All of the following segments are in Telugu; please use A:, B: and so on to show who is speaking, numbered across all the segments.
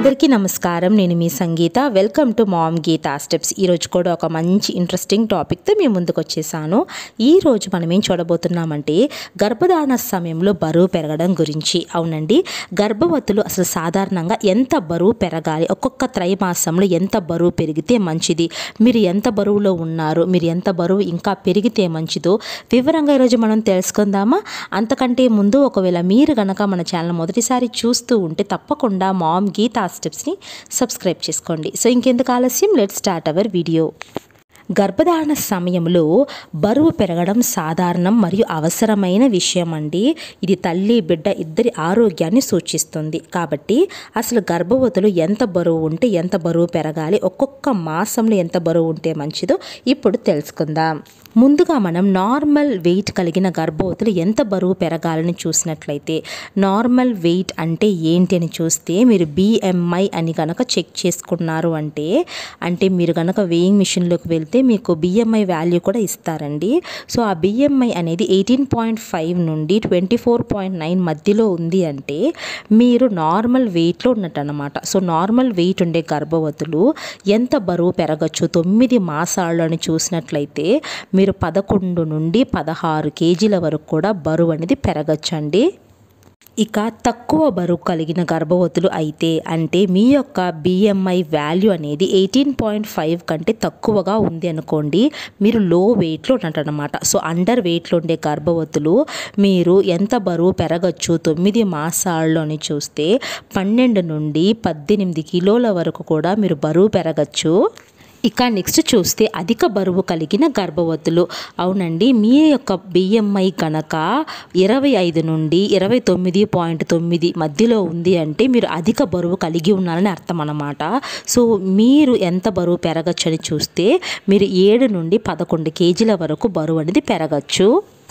A: అందరికీ నమస్కారం నేను మీ Sangeetha welcome to mom Geetha steps ఈరోజు కూడా ఒక మంచి ఇంట్రెస్టింగ్ టాపిక్తో మీ ముందుకు వచ్చేసాను ఈరోజు మనం ఏం చూడబోతున్నామంటే గర్భధారణ సమయంలో బరువు పెరగడం గురించి అవునండి గర్భవతులు అసలు సాధారణంగా ఎంత బరువు పెరగాలి ఒక్కొక్క త్రైమాసంలో ఎంత బరువు పెరిగితే మంచిది మీరు ఎంత బరువులో ఉన్నారు మీరు ఎంత బరువు ఇంకా పెరిగితే మంచిదో వివరంగా ఈరోజు మనం తెలుసుకుందామా అంతకంటే ముందు ఒకవేళ మీరు గనక మన ఛానల్ మొదటిసారి చూస్తూ ఉంటే తప్పకుండా మామ్ గీతా స్టెప్స్ని సబ్స్క్రైబ్ చేసుకోండి సో ఇంకెందుకు ఆలస్యం లెట్ స్టార్ట్ అవర్ వీడియో గర్భధారణ సమయంలో బరువు పెరగడం సాధారణం మరియు అవసరమైన విషయం అండి ఇది తల్లి బిడ్డ ఇద్దరి ఆరోగ్యాన్ని సూచిస్తుంది కాబట్టి అసలు గర్భవతులు ఎంత బరువు ఉంటే ఎంత బరువు పెరగాలి ఒక్కొక్క మాసంలో ఎంత బరువు ఉంటే మంచిదో ఇప్పుడు తెలుసుకుందాం ముందుగా మనం నార్మల్ వెయిట్ కలిగిన గర్భవతులు ఎంత బరువు పెరగాలని చూసినట్లయితే నార్మల్ వెయిట్ అంటే ఏంటి అని చూస్తే మీరు బిఎంఐ అని కనుక చెక్ చేసుకున్నారు అంటే అంటే మీరు కనుక వెయింగ్ మిషన్లోకి వెళ్తే మీకు బిఎంఐ వాల్యూ కూడా ఇస్తారండి సో ఆ బిఎంఐ అనేది ఎయిటీన్ పాయింట్ ఫైవ్ నుండి ట్వంటీ ఫోర్ పాయింట్ నైన్ మధ్యలో ఉంది అంటే మీరు నార్మల్ వెయిట్లో ఉన్నట్టు అనమాట సో నార్మల్ వెయిట్ ఉండే గర్భవతులు ఎంత బరువు పెరగచ్చు తొమ్మిది మాసాలు అని చూసినట్లయితే మీరు పదకొండు నుండి పదహారు కేజీల వరకు కూడా బరువు అనేది పెరగచ్చండి ఇక తక్కువ బరువు కలిగిన గర్భవతులు అయితే అంటే మీ యొక్క బిఎంఐ వాల్యూ అనేది ఎయిటీన్ పాయింట్ ఫైవ్ కంటే తక్కువగా ఉంది అనుకోండి మీరు లో వెయిట్లో ఉన్నట్టనమాట సో అండర్ వెయిట్లో ఉండే గర్భవతులు మీరు ఎంత బరువు పెరగచ్చు తొమ్మిది మాసాల్లోని చూస్తే పన్నెండు నుండి పద్దెనిమిది కిలోల వరకు కూడా మీరు బరువు పెరగచ్చు ఇక నెక్స్ట్ చూస్తే అధిక బరువు కలిగిన గర్భవతులు అవునండి మీ యొక్క బిఎంఐ కనుక ఇరవై ఐదు నుండి ఇరవై తొమ్మిది పాయింట్ తొమ్మిది మధ్యలో ఉంది అంటే మీరు అధిక బరువు కలిగి ఉన్నారని అర్థం అన్నమాట సో మీరు ఎంత బరువు పెరగచ్చని చూస్తే మీరు ఏడు నుండి పదకొండు కేజీల వరకు బరువు అనేది పెరగచ్చు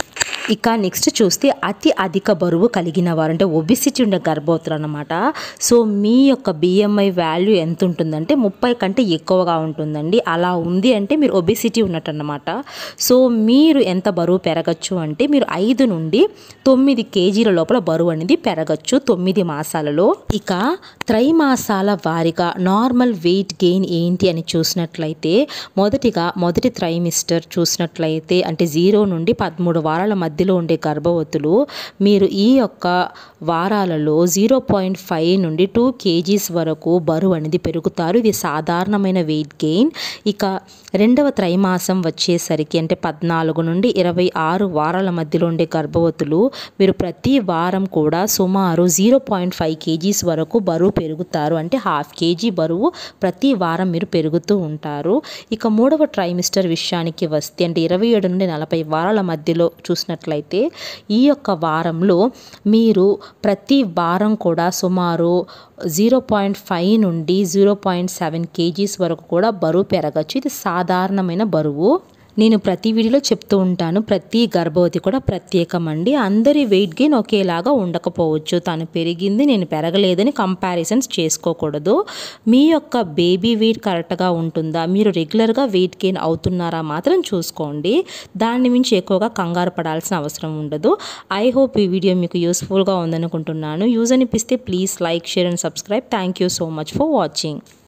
A: ఇక నెక్స్ట్ చూస్తే అతి అధిక బరువు కలిగిన వారు అంటే ఒబిసిటీ ఉండే గర్భవతులు అనమాట సో మీ యొక్క బిఎంఐ వాల్యూ ఎంత ఉంటుందంటే ముప్పై కంటే ఎక్కువగా ఉంటుందండి అలా ఉంది అంటే మీరు ఒబిసిటీ ఉన్నట్టు అనమాట సో మీరు ఎంత బరువు పెరగచ్చు అంటే మీరు ఐదు నుండి తొమ్మిది కేజీల లోపల బరువు అనేది పెరగచ్చు తొమ్మిది మాసాలలో ఇక త్రైమాసాల వారిగా నార్మల్ వెయిట్ గెయిన్ ఏంటి అని చూసినట్లయితే మొదటిగా మొదటి త్రైమిస్టర్ చూసినట్లయితే అంటే జీరో నుండి పదమూడు వారాల మధ్యలో ఉండే గర్భవతులు మీరు ఈ యొక్క వారాలలో జీరో పాయింట్ ఫైవ్ నుండి టూ కేజీస్ వరకు బరువు అనేది పెరుగుతారు ఇది సాధారణమైన వెయిట్ గెయిన్ ఇక రెండవ త్రైమాసం వచ్చేసరికి అంటే పద్నాలుగు నుండి ఇరవై ఆరు వారాల మధ్యలో ఉండే గర్భవతులు మీరు ప్రతి వారం కూడా సుమారు జీరో పాయింట్ ఫైవ్ కేజీస్ వరకు బరువు పెరుగుతారు అంటే హాఫ్ కేజీ బరువు ప్రతి వారం మీరు పెరుగుతూ ఉంటారు ఇక మూడవ ట్రైమిస్టర్ విషయానికి వస్తే అంటే ఇరవై ఏడు నుండి నలభై వారాల మధ్యలో చూసినట్లయితే ఈ యొక్క వారంలో మీరు ప్రతి వారం కూడా సుమారు జీరో పాయింట్ ఫైవ్ నుండి జీరో పాయింట్ సెవెన్ కేజీస్ వరకు కూడా బరువు పెరగచ్చు ఇది సాధారణమైన బరువు నేను ప్రతి వీడియోలో చెప్తూ ఉంటాను ప్రతి గర్భవతి కూడా ప్రత్యేకం అండి అందరి వెయిట్ గెయిన్ ఒకేలాగా ఉండకపోవచ్చు తను పెరిగింది నేను పెరగలేదని కంపారిజన్స్ చేసుకోకూడదు మీ యొక్క బేబీ వెయిట్ కరెక్ట్గా ఉంటుందా మీరు రెగ్యులర్గా వెయిట్ గెయిన్ అవుతున్నారా మాత్రం చూసుకోండి దాన్ని మించి ఎక్కువగా కంగారు పడాల్సిన అవసరం ఉండదు ఐ హోప్ ఈ వీడియో మీకు యూస్ఫుల్గా ఉందనుకుంటున్నాను యూజ్ అనిపిస్తే please like share and subscribe thank you so much for watching